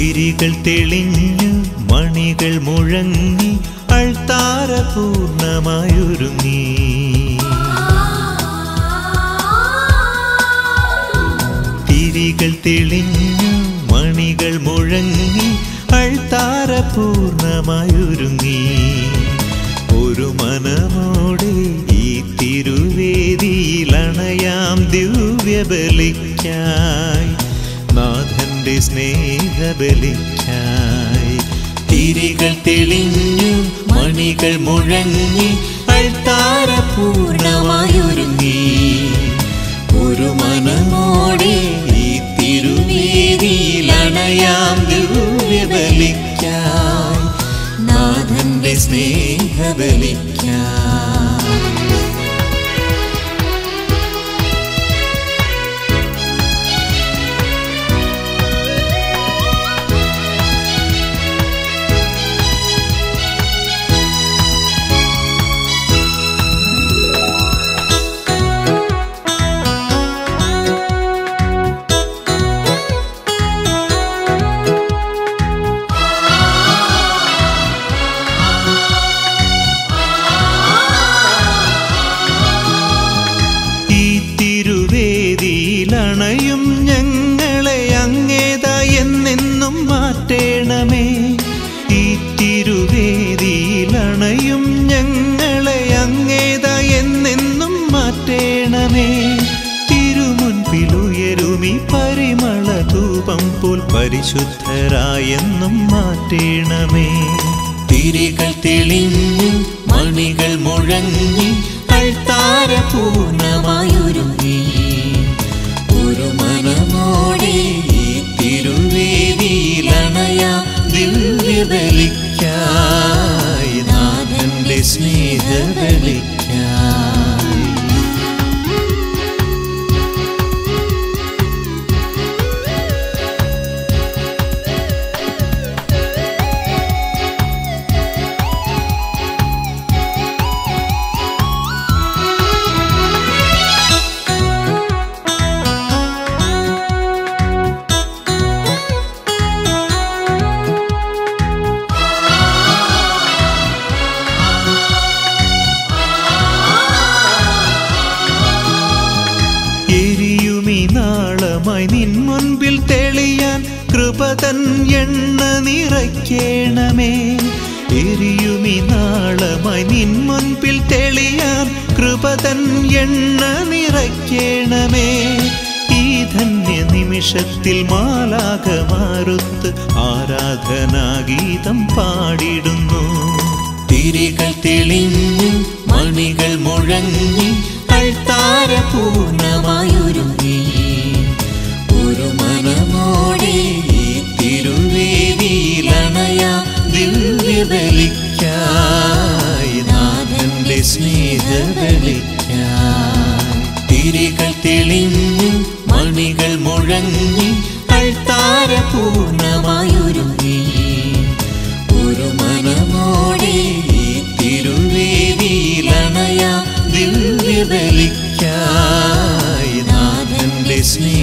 തിരികൾ തെളിഞ്ഞു മണികൾ മുഴങ്ങി അൾത്താര പൂർണ്ണമായൊരുങ്ങി തിരികൾ തെളിഞ്ഞു മണികൾ മുഴങ്ങി അൾത്താര പൂർണ്ണമായൊരുങ്ങി ഒരു മനമോടെ ഈ തിരുവേദിയിലണയാം ദിവ്യബലിക്കായി നാഥന്റെ സ്നേഹബലിക്കായി തിരികൾ തെളിഞ്ഞു മണികൾ മുഴങ്ങി അൾത്താര പൂർണ്ണമായൊരുങ്ങി ഒരു മനമോടെ ഈ തിരുവേദിയിലണയാം ദിവ്യബലിക്കായി നാഥന്റെ സ്നേഹബലിക്കായി ഈ തിരുവേദിയിലണയും ഞങ്ങളെ അങ്ങേത എന്നെന്നും മാറ്റേണമേ ഈ തിരുവേദിയിലണയും ഞങ്ങളെ അങ്ങേത എന്നെന്നും മാറ്റേണമേ തിരുമുൻപിലുയരുമി പരിമള ധൂപം പോൽ പരിശുദ്ധരായെന്നും മാറ്റേണമേ തിരികൾ തെളിഞ്ഞു മണികൾ മുഴങ്ങി അൾത്താര പൂർണ്ണമായൊരുങ്ങി ഒരു മനമോടെ ഈ തിരുവേദിയിലണയ ദിവ്യബലിക്കായി നാഥന്റെ സ്നേഹബലിക്കായി എരിയുമി നാളമായി നിൻ മുൻപിൽ തെളിയാൻ കൃപതൻ എണ്ണ നിറയ്ക്കേണമേ എരിയുമി നാളമായി നിൻ മുൻപിൽ തെളിയാൻ കൃപതൻ എണ്ണ നിറയ്ക്കേണമേ ഈ ധന്യ നിമിഷത്തിൽ മാലാകമാരുത്ത് ആരാധനാഗീതം പാടിടുന്നു തിരികൾ തെളിഞ്ഞു മണികൾ മുഴങ്ങി അൾത്താര പൂർണ്ണമായൊരുങ്ങി ഒരു മനമോടെ ഈ തിരുവേദിയിലണയ ദിവ്യബലിക്കായി നാഥന്റെ സ്നേഹബലിക്കായി തിരികൾ തെളിഞ്ഞു മണികൾ മുഴങ്ങി അൾത്താര പൂർണ്ണമായൊരുങ്ങി ഒരു മനമോടെ ഈ തിരുവേദിയിലണയ ദിവ്യബലിക്കായി നാഥന്റെ സ്നേഹ